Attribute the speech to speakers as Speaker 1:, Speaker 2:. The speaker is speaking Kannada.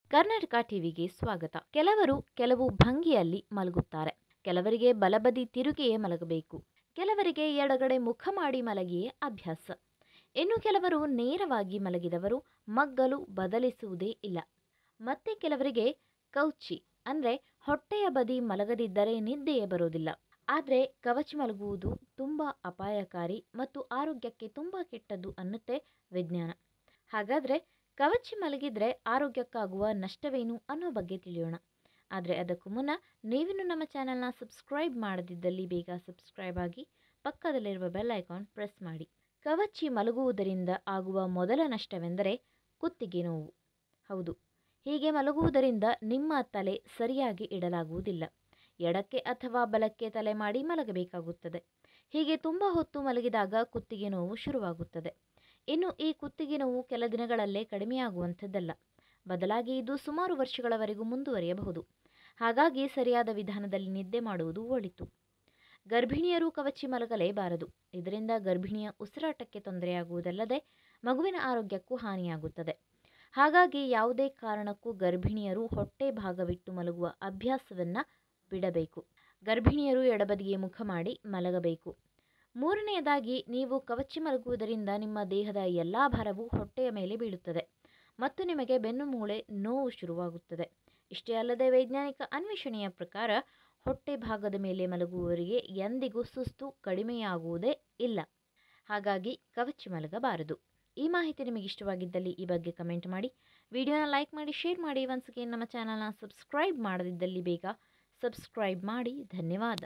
Speaker 1: ಕರ್ನಾಟಕ ಟಿವಿಗೆ ಸ್ವಾಗತ ಕೆಲವರು ಕೆಲವು ಭಂಗಿಯಲ್ಲಿ ಮಲಗುತ್ತಾರೆ ಕೆಲವರಿಗೆ ಬಲಬದಿ ತಿರುಗಿಯೇ ಮಲಗಬೇಕು ಕೆಲವರಿಗೆ ಎಡಗಡೆ ಮುಖ ಮಾಡಿ ಮಲಗಿಯೇ ಅಭ್ಯಾಸ ಇನ್ನು ಕೆಲವರು ನೇರವಾಗಿ ಮಲಗಿದವರು ಮಗ್ಗಲು ಬದಲಿಸುವುದೇ ಇಲ್ಲ ಮತ್ತೆ ಕೆಲವರಿಗೆ ಕೌಚಿ ಅಂದರೆ ಹೊಟ್ಟೆಯ ಬದಿ ಮಲಗದಿದ್ದರೆ ನಿದ್ದೆಯೇ ಬರೋದಿಲ್ಲ ಆದರೆ ಕವಚಿ ಮಲಗುವುದು ತುಂಬ ಅಪಾಯಕಾರಿ ಮತ್ತು ಆರೋಗ್ಯಕ್ಕೆ ತುಂಬ ಕೆಟ್ಟದ್ದು ಅನ್ನುತ್ತೆ ವಿಜ್ಞಾನ ಹಾಗಾದರೆ ಕವಚಿ ಮಲಗಿದ್ರೆ ಆರೋಗ್ಯಕ್ಕಾಗುವ ನಷ್ಟವೇನು ಅನ್ನೋ ಬಗ್ಗೆ ತಿಳಿಯೋಣ ಆದರೆ ಅದಕ್ಕೂ ಮುನ್ನ ನೀವಿನ್ನು ನಮ್ಮ ಚಾನಲ್ನ ಸಬ್ಸ್ಕ್ರೈಬ್ ಮಾಡದಿದ್ದಲ್ಲಿ ಬೇಗ ಸಬ್ಸ್ಕ್ರೈಬ್ ಆಗಿ ಪಕ್ಕದಲ್ಲಿರುವ ಬೆಲ್ ಐಕಾನ್ ಪ್ರೆಸ್ ಮಾಡಿ ಕವಚಿ ಮಲಗುವುದರಿಂದ ಆಗುವ ಮೊದಲ ನಷ್ಟವೆಂದರೆ ಕುತ್ತಿಗೆ ನೋವು ಹೌದು ಹೀಗೆ ಮಲಗುವುದರಿಂದ ನಿಮ್ಮ ತಲೆ ಸರಿಯಾಗಿ ಇಡಲಾಗುವುದಿಲ್ಲ ಎಡಕ್ಕೆ ಅಥವಾ ಬಲಕ್ಕೆ ತಲೆ ಮಾಡಿ ಮಲಗಬೇಕಾಗುತ್ತದೆ ಹೀಗೆ ತುಂಬ ಹೊತ್ತು ಮಲಗಿದಾಗ ಕುತ್ತಿಗೆ ನೋವು ಶುರುವಾಗುತ್ತದೆ ಇನ್ನು ಈ ಕುತ್ತಿಗೆ ನೋವು ಕೆಲ ದಿನಗಳಲ್ಲೇ ಕಡಿಮೆಯಾಗುವಂಥದ್ದಲ್ಲ ಬದಲಾಗಿ ಇದು ಸುಮಾರು ವರ್ಷಗಳವರೆಗೂ ಮುಂದುವರಿಯಬಹುದು ಹಾಗಾಗಿ ಸರಿಯಾದ ವಿಧಾನದಲ್ಲಿ ನಿದ್ದೆ ಮಾಡುವುದು ಒಳಿತು ಗರ್ಭಿಣಿಯರು ಕವಚಿ ಮಲಗಲೇಬಾರದು ಇದರಿಂದ ಗರ್ಭಿಣಿಯ ಉಸಿರಾಟಕ್ಕೆ ತೊಂದರೆಯಾಗುವುದಲ್ಲದೆ ಮಗುವಿನ ಆರೋಗ್ಯಕ್ಕೂ ಹಾನಿಯಾಗುತ್ತದೆ ಹಾಗಾಗಿ ಯಾವುದೇ ಕಾರಣಕ್ಕೂ ಗರ್ಭಿಣಿಯರು ಹೊಟ್ಟೆ ಭಾಗವಿಟ್ಟು ಮಲಗುವ ಅಭ್ಯಾಸವನ್ನು ಬಿಡಬೇಕು ಗರ್ಭಿಣಿಯರು ಎಡಬದಿಗೆ ಮುಖ ಮಾಡಿ ಮಲಗಬೇಕು ಮೂರನೆಯದಾಗಿ ನೀವು ಕವಚಿ ಮಲಗುವುದರಿಂದ ನಿಮ್ಮ ದೇಹದ ಎಲ್ಲ ಭಾರವು ಹೊಟ್ಟೆಯ ಮೇಲೆ ಬೀಳುತ್ತದೆ ಮತ್ತು ನಿಮಗೆ ಬೆನ್ನು ಮೂಳೆ ನೋವು ಶುರುವಾಗುತ್ತದೆ ಇಷ್ಟೇ ಅಲ್ಲದೆ ವೈಜ್ಞಾನಿಕ ಅನ್ವೇಷಣೆಯ ಪ್ರಕಾರ ಹೊಟ್ಟೆ ಭಾಗದ ಮೇಲೆ ಮಲಗುವವರಿಗೆ ಎಂದಿಗೂ ಸುಸ್ತು ಕಡಿಮೆಯಾಗುವುದೇ ಇಲ್ಲ ಹಾಗಾಗಿ ಕವಚಿ ಮಲಗಬಾರದು ಈ ಮಾಹಿತಿ ನಿಮಗೆ ಇಷ್ಟವಾಗಿದ್ದಲ್ಲಿ ಈ ಬಗ್ಗೆ ಕಮೆಂಟ್ ಮಾಡಿ ವಿಡಿಯೋನ ಲೈಕ್ ಮಾಡಿ ಶೇರ್ ಮಾಡಿ ಒನ್ಸ್ ಅಗೇನ್ ನಮ್ಮ ಚಾನಲ್ನ ಸಬ್ಸ್ಕ್ರೈಬ್ ಮಾಡದಿದ್ದಲ್ಲಿ ಬೇಗ ಸಬ್ಸ್ಕ್ರೈಬ್ ಮಾಡಿ ಧನ್ಯವಾದ